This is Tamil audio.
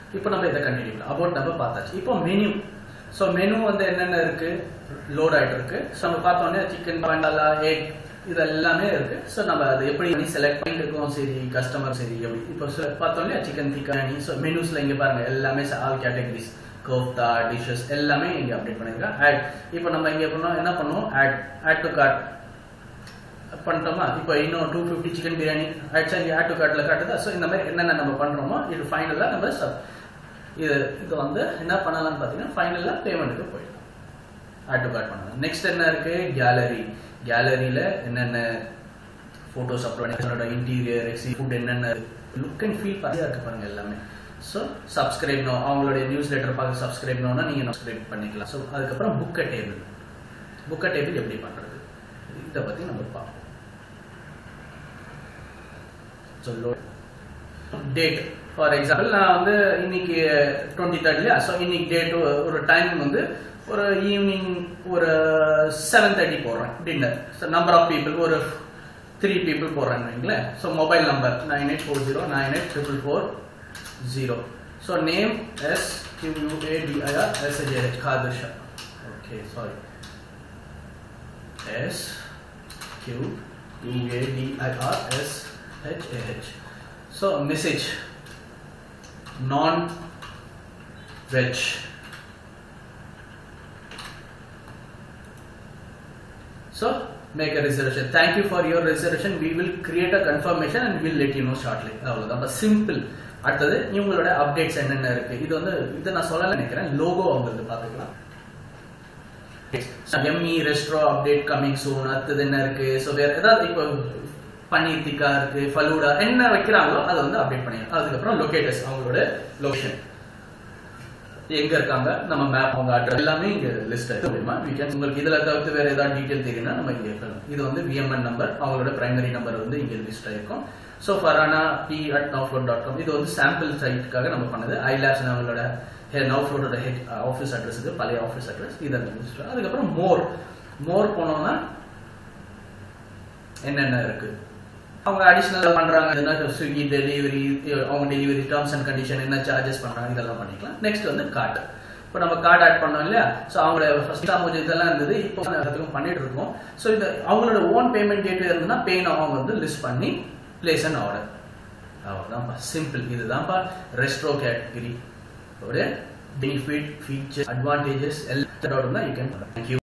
இப்போ நம்ம இதை கண்டினியூ பண்ணலாம் அபவுட் நம்ம பார்த்தாச்சு இப்போ மெனு ஸோ மெனு வந்து என்னென்ன இருக்கு லோட் ஆயிட்டு இருக்கு ஸோ நம்ம பார்த்தோன்னே சிக்கன் மசாலா எக் இது எல்லாமே இருக்கு ஸோ நம்ம அதை எப்படி பண்ணி செலக்ட் பண்ணிருக்கோம் சரி கஸ்டமர் சரி எப்படி இப்போ பார்த்தோன்னே சிக்கன் டிக்கானி ஸோ மெனுஸ்ல இங்க பாருங்க எல்லாமே ஆல் கேட்டகரிஸ் கோஃப்தா டிஷ்ஷஸ் எல்லாமே இங்க அப்டேட் பண்ணிருக்கேன் ஆட் இப்போ நம்ம இங்க பண்ணோம் என்ன பண்ணுவோம் ஆட் ஆட் டு கார்ட் பண்ணிட்டோமா இப்போ இன்னும் two fifty chicken biryani actually இங்கே ஆட் டு கார்ட்ல காட்டுதா ஸோ இந்த மாதிரி என்னென்ன நம்ம பண்றோமோ இது ஃபைனலாக நம்ம சப் இது இது வந்து என்ன பண்ணலாம்னு பார்த்தீங்கன்னா ஃபைனலாக பேமெண்ட்டுக்கு போயிடும் ஆட் டு கார்ட் பண்ணலாம் நெக்ஸ்ட் என்ன இருக்கு கேலரி கேலரியில என்னென்ன ஃபோட்டோஸ் அப்லோட் பண்ணி இன்டீரியர் ஃபுட் என்னென்ன லுக் அண்ட் ஃபீல் பார்த்தியா இருக்கு பாருங்க எல்லாமே ஸோ சப்ஸ்கிரைப் நோ அவங்களுடைய நியூஸ் லெட்டர் பார்க்க சப்ஸ்கிரைப் நோனா நீங்கள் சப்ஸ்கிரைப் பண்ணிக்கலாம் ஸோ அதுக்கப்புறம் புக்க டேபிள் புக்க டேபிள் எப்படி பண்ணுறது இதை பற்றி நம்ம பார்ப்போம் ஸோ டேட் ஃபார் எக்ஸாம்பிள் நான் வந்து இன்னைக்கு டுவெண்ட்டி தேர்ட்லையா ஸோ இன்னைக்கு டேட் ஒரு டைம் வந்து ஒரு ஈவினிங் ஒரு செவன் தேர்ட்டி போடுறேன் dinner so number of people ஒரு த்ரீ பீப்புள் போடுறேன்னு வைங்களேன் so mobile number nine eight four zero nine eight triple four zero so name S Q A D I R S A H Qadirshah okay sorry S Q U A D I R S H A H so message non veg So make a reservation. Thank you for your reservation. We will create a confirmation and we'll let you know shortly. அவ்வளவுதான் சிம்பிள் அடுத்தது இவங்களோட அப்டேட்ஸ் என்னென்ன இருக்கு இது வந்து இதை நான் சொல்லல நினைக்கிறேன் லோகோ அவங்களுக்கு பார்த்துக்கலாம் M E Restro update coming soon அடுத்தது என்ன இருக்கு ஸோ வேற ஏதாவது இப்போ பன்னீர் டிக்கா இருக்கு ஃபலூடா என்ன வைக்கிறாங்களோ அதை வந்து அப்டேட் பண்ணிடலாம் அதுக்கப்புறம் லொகேட்டர்ஸ் அவங்களோட லொகேஷன் எங்க இருக்காங்க நம்ம மேப் அவங்க அட்ரஸ் எல்லாமே இங்க லிஸ்ட் ஆயிருக்கு அப்படிமா வீக்கெண்ட் உங்களுக்கு இதுல தவிர்த்து வேற ஏதாவது டீடைல் தெரியும்னா நம்ம இங்க இருக்கலாம் இது வந்து விஎம்என் நம்பர் அவங்களோட பிரைமரி நம்பர் வந்து இங்க லிஸ்ட் ஆயிருக்கும் so Farana P at NowFloats dot com இது வந்து சாம்பிள் சைட்டுக்காக நம்ம பண்ணது ஐ லேப்ஸ் நம்மளோட நவ்ஃபோட்டோட ஹெட் ஆஃபீஸ் அட்ரஸ் இது பழைய ஆஃபீஸ் அட்ரஸ் இதை லிஸ்ட் அதுக்கப்புறம் மோர் மோர் போனோம்னா என்னென்ன இருக்கு அவங்க அடிஷனல் பண்றாங்க என்ன ஸ்விக்கி டெலிவரி அவங்க டெலிவரி டேர்ம்ஸ் அண்ட் கண்டிஷன் என்ன சார்ஜஸ் பண்றாங்க இதெல்லாம் பண்ணிக்கலாம் நெக்ஸ்ட் வந்து கார்டு இப்போ நம்ம கார்டு ஆட் பண்ணோம் இல்லையா ஸோ அவங்களோட ஃபர்ஸ்ட் கொஞ்சம் இதெல்லாம் இருந்தது இப்போ எல்லாத்துக்கும் பண்ணிட்டு இருக்கோம் ஸோ இது அவங்களோட ஓன் பேமெண்ட் கேட் இருந்ததுன்னா பெயின் அவங்க வந்து லிஸ்ட் பண்ணி பிளேஸ் அண்ட் ஆர்டர் அவ்வளோதான்ப்பா சிம்பிள் இதுதான்ப்பா ரெஸ்ட்ரோ கேட்டகரி ஒரு பெனிஃபிட் ஃபீச்சர் அட்வான்டேஜஸ் எல்லாத்தோட தான் யூ கேன் தேங்க்யூ